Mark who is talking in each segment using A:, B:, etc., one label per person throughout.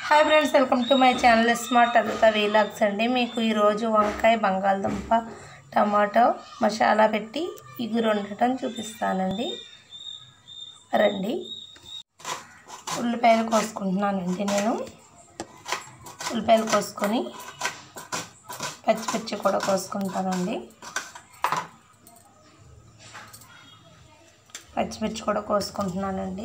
A: hi friends welcome to my channel smart అరుత vlogs అండి మీకు ఈరోజు వంకాయ బంగాళదుంప టమాటో మసాలా పెట్టి ఇగురు వండటం చూపిస్తానండి రండి ఉల్లిపాయలు కోసుకుంటున్నానండి నేను ఉల్లిపాయలు కోసుకొని పచ్చిమిర్చి కూడా కోసుకుంటానండి పచ్చిమిర్చి కూడా కోసుకుంటున్నానండి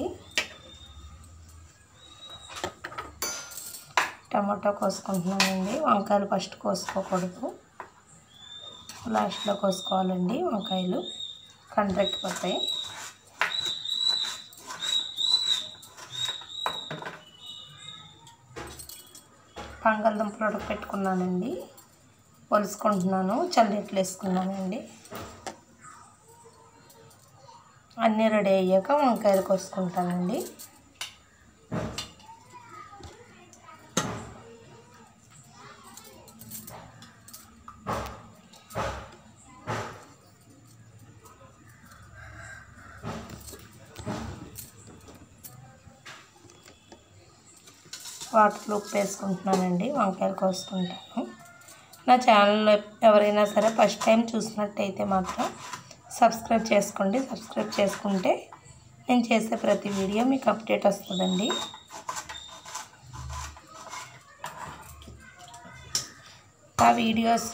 A: టమాటో కోసుకుంటున్నానండి వంకాయలు ఫస్ట్ కోసుకోకూడదు లాస్ట్లో కోసుకోవాలండి వంకాయలు కండ్రెక్కిపోతాయి బంగాళదుంపలు ఉడక పెట్టుకున్నానండి పొలుసుకుంటున్నాను చల్లెట్లు వేసుకున్నానండి అన్నీ రెడీ అయ్యాక వంకాయలు కోసుకుంటానండి వాటర్లో ఉప్పు వేసుకుంటున్నానండి వంకాయలు కోసుకుంటాను నా ఛానల్లో ఎవరైనా సరే ఫస్ట్ టైం చూసినట్టయితే మాత్రం సబ్స్క్రైబ్ చేసుకోండి సబ్స్క్రైబ్ చేసుకుంటే నేను చేసే ప్రతి వీడియో మీకు అప్డేట్ వస్తుందండి ఆ వీడియోస్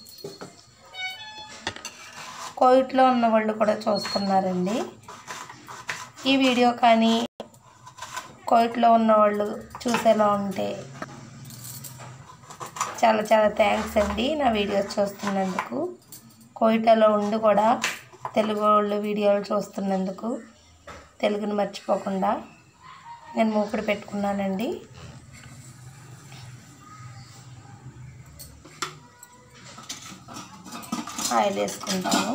A: కోవిడ్లో ఉన్న వాళ్ళు కూడా చూస్తున్నారండి ఈ వీడియో కానీ కోవిడ్లో ఉన్న వాళ్ళు చూసేలా ఉంటే చాలా చాలా థ్యాంక్స్ అండి నా వీడియోస్ చూస్తున్నందుకు కోయిటాలో ఉండి కూడా తెలుగు వాళ్ళు వీడియోలు చూస్తున్నందుకు తెలుగుని మర్చిపోకుండా నేను మూకుడు పెట్టుకున్నానండి ఆయిల్ వేసుకుంటాను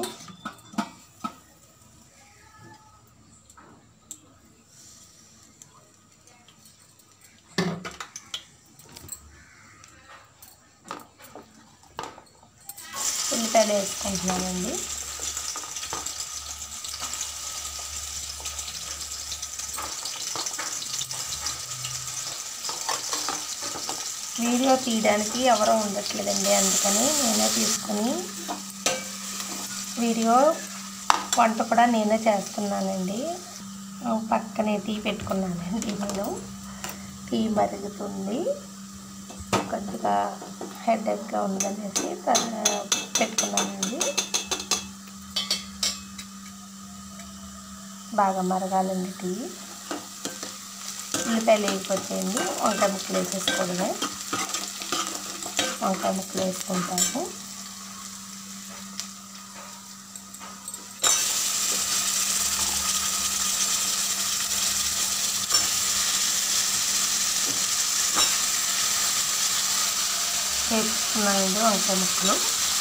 A: ఉల్లిపాయలు వేసుకుంటున్నానండి వీడియో తీయడానికి ఎవరో ఉండట్లేదండి అందుకని నేనే తీసుకుని వీడియో వంట కూడా నేనే చేస్తున్నానండి పక్కనే టీ పెట్టుకున్నానండి నేను టీ మరుగుతుంది కొద్దిగా హెడేక్గా ఉందనేసి పెట్టుకున్నానండి బాగా మరగాలండి టీ ఉల్లిపాయలు వేయకపోతేయండి వంకాయ ముక్కలు వేసేసుకోవడమే వంకాయ ముక్కలు వేసుకుంటాము వేసుకున్నానండి వంకాయ ముక్కలు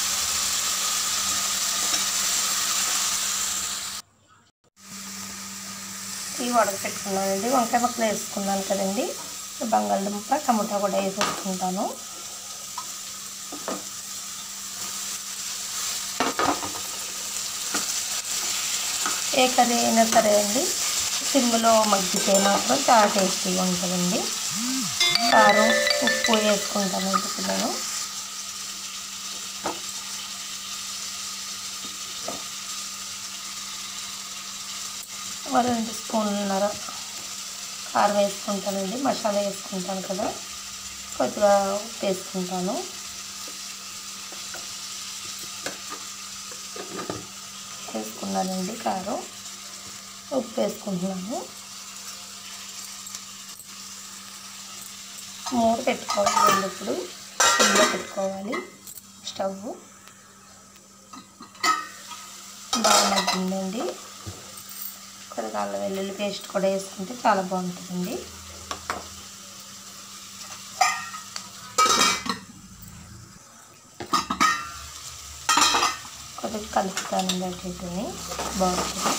A: ఇవి ఉడకపెట్టుకున్నానండి వంకాయ ముక్కలు వేసుకున్నాను కదండి బంగాళదుంప టమాటా కూడా వేసేసుకుంటాను ఏ కర్రీ అయినా సరే అండి సిమ్లో మగ్గితే మాత్రం చాలా టేస్టీగా ఉంటుందండి కారం ఉప్పు వేసుకుంటానండి ఇప్పుడు నేను ఒక రెండు స్పూన్లన్నర కారం వేసుకుంటానండి మసాలా వేసుకుంటాను కదా కొద్దిగా ఉప్పు వేసుకుంటాను వేసుకున్నానండి కారం ఉప్పు వేసుకుంటున్నాను మూత పెట్టుకోవాలి ఇప్పుడు సిమ్లో పెట్టుకోవాలి స్టవ్ బాగా మగ్గిందండి కొద్దిగా అల్లం వెల్లుల్లి పేస్ట్ కూడా వేసుకుంటే చాలా బాగుంటుందండి కొద్దిగా కలుపుతానండి అటు ఇటుని బాగుంటుంది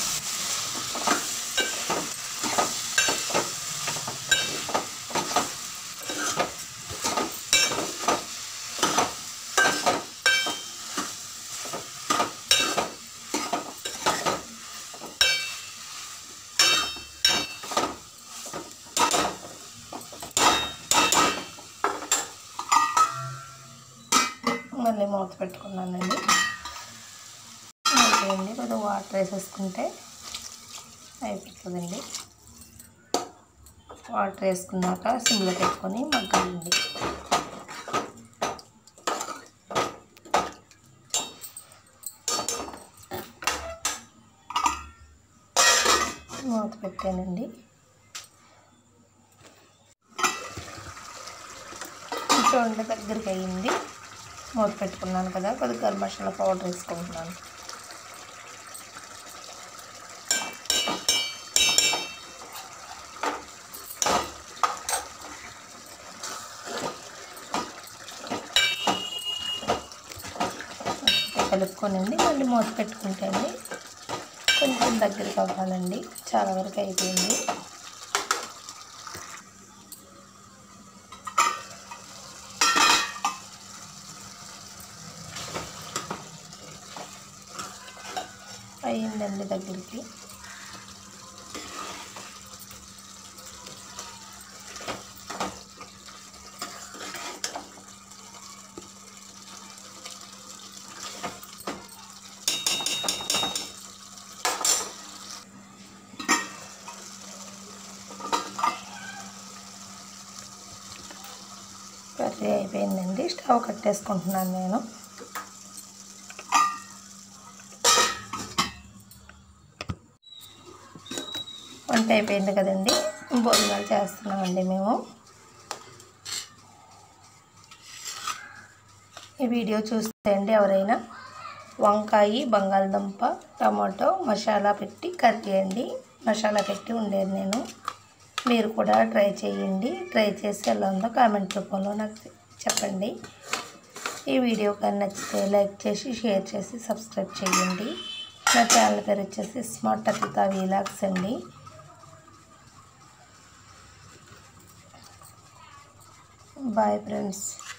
A: మళ్ళీ మూత పెట్టుకున్నానండి అయిపోయింది కొద్దిగా వాటర్ వేసేసుకుంటే అయిపోతుందండి వాటర్ వేసుకున్నాక సిమ్లో పెట్టుకొని మగ్గాలండి మూత పెట్టానండి చూడండి దగ్గరికి అయ్యింది మూత పెట్టుకున్నాను కదా కొద్దిగా గరం మసాలా పౌడర్ వేసుకుంటున్నాను కలుపుకోనండి మళ్ళీ మూత పెట్టుకుంటేనే కొంచెం దగ్గరికి అవ్వాలండి చాలా వరకు అయిపోయింది అయ్యిందండి దగ్గరికి కర్రీ అయిపోయిందండి స్టవ్ కట్టేసుకుంటున్నాను నేను వంట అయిపోయింది కదండి భోజనాలు చేస్తున్నామండి మేము ఈ వీడియో చూస్తే అండి ఎవరైనా వంకాయ బంగాళదుంప టమాటో మసాలా పెట్టి కర్రీ అండి మసాలా పెట్టి ఉండేది నేను మీరు కూడా ట్రై చేయండి ట్రై చేసి ఎలా ఉందో కామెంట్ రూపంలో నాకు చెప్పండి ఈ వీడియో కానీ నచ్చితే లైక్ చేసి షేర్ చేసి సబ్స్క్రైబ్ చేయండి నా ఛానల్ పేరు వచ్చేసి స్మార్ట్ అతిత వీలాగ్స్ అండి బాయ్ ఫ్రెండ్స్